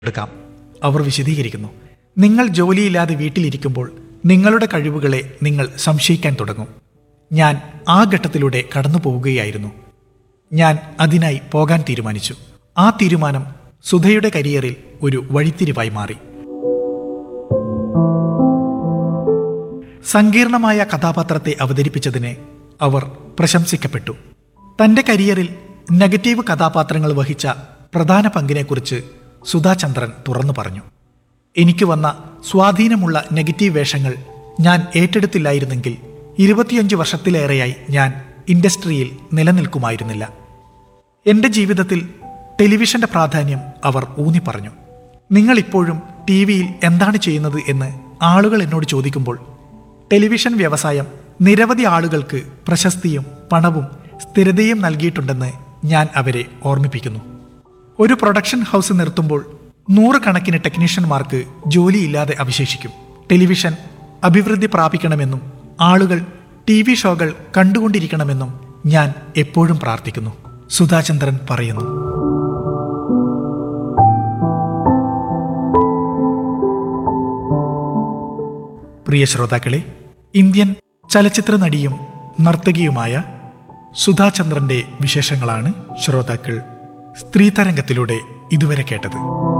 എടുക്കാം അവർ വിശദീകരിക്കുന്നു നിങ്ങൾ ജോലിയില്ലാതെ വീട്ടിലിരിക്കുമ്പോൾ നിങ്ങളുടെ കഴിവുകളെ നിങ്ങൾ സംശയിക്കാൻ തുടങ്ങും ഞാൻ ആ ഘട്ടത്തിലൂടെ കടന്നു പോവുകയായിരുന്നു ഞാൻ അതിനായി പോകാൻ തീരുമാനിച്ചു ആ തീരുമാനം സുധയുടെ കരിയറിൽ ഒരു വഴിത്തിരിവായി മാറി സങ്കീർണമായ കഥാപാത്രത്തെ അവതരിപ്പിച്ചതിന് അവർ പ്രശംസിക്കപ്പെട്ടു തന്റെ കരിയറിൽ നെഗറ്റീവ് കഥാപാത്രങ്ങൾ വഹിച്ച പ്രധാന പങ്കിനെക്കുറിച്ച് സുധാചന്ദ്രൻ തുറന്നു പറഞ്ഞു എനിക്ക് വന്ന സ്വാധീനമുള്ള നെഗറ്റീവ് വേഷങ്ങൾ ഞാൻ ഏറ്റെടുത്തില്ലായിരുന്നെങ്കിൽ ഇരുപത്തിയഞ്ച് വർഷത്തിലേറെയായി ഞാൻ ഇൻഡസ്ട്രിയിൽ നിലനിൽക്കുമായിരുന്നില്ല എന്റെ ജീവിതത്തിൽ ടെലിവിഷന്റെ പ്രാധാന്യം അവർ ഊന്നി പറഞ്ഞു നിങ്ങൾ ഇപ്പോഴും ടി വിയിൽ എന്താണ് ചെയ്യുന്നത് എന്ന് ആളുകൾ എന്നോട് ചോദിക്കുമ്പോൾ ടെലിവിഷൻ വ്യവസായം നിരവധി ആളുകൾക്ക് പ്രശസ്തിയും പണവും സ്ഥിരതയും നൽകിയിട്ടുണ്ടെന്ന് ഞാൻ അവരെ ഓർമ്മിപ്പിക്കുന്നു ഒരു പ്രൊഡക്ഷൻ ഹൗസ് നിർത്തുമ്പോൾ നൂറുകണക്കിന് ടെക്നീഷ്യന്മാർക്ക് ജോലിയില്ലാതെ അവശേഷിക്കും ടെലിവിഷൻ അഭിവൃദ്ധി പ്രാപിക്കണമെന്നും ആളുകൾ ടി വി ഷോകൾ കണ്ടുകൊണ്ടിരിക്കണമെന്നും ഞാൻ എപ്പോഴും പ്രാർത്ഥിക്കുന്നു സുധാചന്ദ്രൻ പറയുന്നു പ്രിയ ശ്രോതാക്കളെ ഇന്ത്യൻ ചലച്ചിത്ര നടിയും നർത്തകിയുമായ സുധാചന്ദ്രന്റെ വിശേഷങ്ങളാണ് ശ്രോതാക്കൾ സ്ത്രീതരംഗത്തിലൂടെ ഇതുവരെ കേട്ടത്